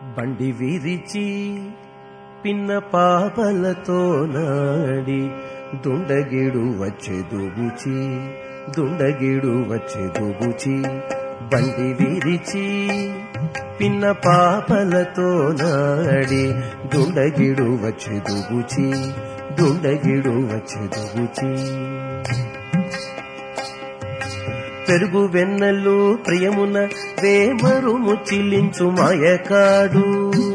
బండి విరిచి పిన్న పాపలతో నాడి దుండగిడు వచ్చే దుబుచి దుండగిడు వచ్చే దుబుచి బండి విరిచి పిన్న పాపలతో నాడి దుండగిడు వచ్చే దుబుచి దుండగిడు వచ్చే దుబుచి పెరుగు వెన్నెలు ప్రియమున వేమరు ముచ్చిలించు మాయకాడు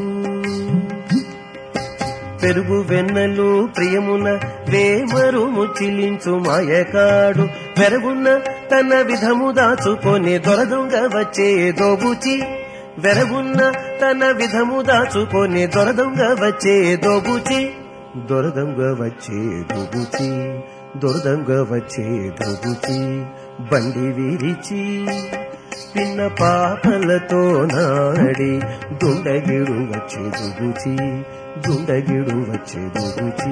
పెరుగు వెన్నెలు ప్రియమున వేమరు ముచ్చిలించు మాయకాడు వెరగున్న తన విధము దాచుకొని దొరదొంగ వచ్చే దోబుచి వెరగున్న తన విధము దాచుకొని దొరదొంగ వచ్చే దోబుచి దొరదొంగ వచ్చే దోబుచి దొరదంగ వచ్చే దోబుచి బండి విరిచి పిన్న పాపలతో నాడి దుండగిడు వచ్చే దుబుచి దుండగిడు వచ్చే దుబుచి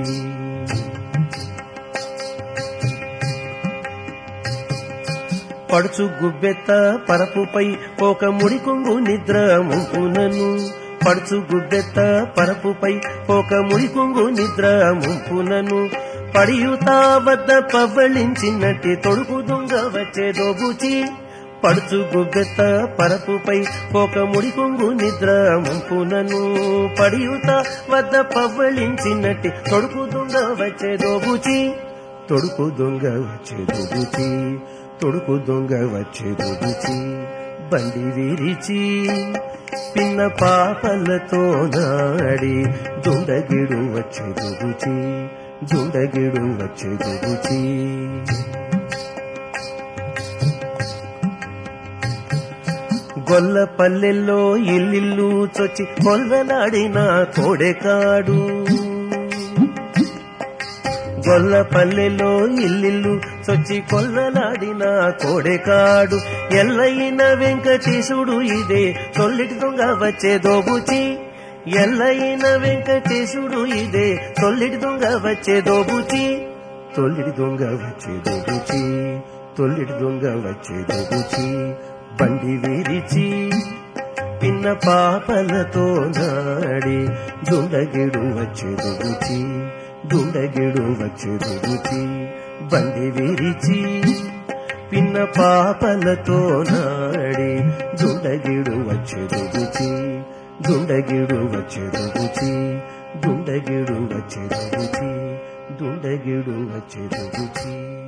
పడుచు గుబ్బెత్త పరపుపై పోక ముడి కొంగు నిద్ర ముంపునను పడుచు గుబ్బెత్త పరపుపై పోక ముడి కొంగు నిద్ర ముంపునను పడియుతా వద్ద పవ్వళించినట్టి తొడుకు దొంగ వచ్చే దోబుచి పడుచు గుబ్బెత్త పరపుపై పోక ముడి కొంగు నిద్ర ముంపునను పడియుత వద్ద పవ్వళించినట్టి తొడుకు దొంగ వచ్చే దోబుచి తొడుకు దొంగ వచ్చే దోబుచి తొడుకు దొంగ వచ్చే దోబుచి బండి విరిచి పిన్న పాపలతో నాడి దుండగిడు వచ్చే దోబుచి దుండగిడు వచ్చే దోబుచి గొల్ల పల్లెల్లో ఇల్లిల్లు చొచ్చి కొల్లలాడిన కోడెకాడు గొల్ల పల్లెలో ఇల్లిల్లు చొచ్చి కొల్లలాడిన కోడెకాడు ఎల్లయిన వెంకటేశుడు ఇదే తొల్లిటి దొంగ వచ్చే దోబుచి ఎల్లయిన వెంకటేశుడు ఇదే తొల్లిటి దొంగ వచ్చే దోబుచి తొల్లిటి దొంగ వచ్చే దోబుచి తొల్లిటి దొంగ వచ్చే దోబుచి బండి విరిచి పిన్న పాపలతో నాడి దుండగిడు వచ్చే దొగుచి దుండగిడు వచ్చే దొగుచి బండి విరిచి పిన్న పాపలతో నాడి దుండగిడు వచ్చే దొగుచి దుండగిడు వచ్చే దొగుచి దుండగిడు వచ్చే దొగుచి దుండగిడు వచ్చే దొగుచి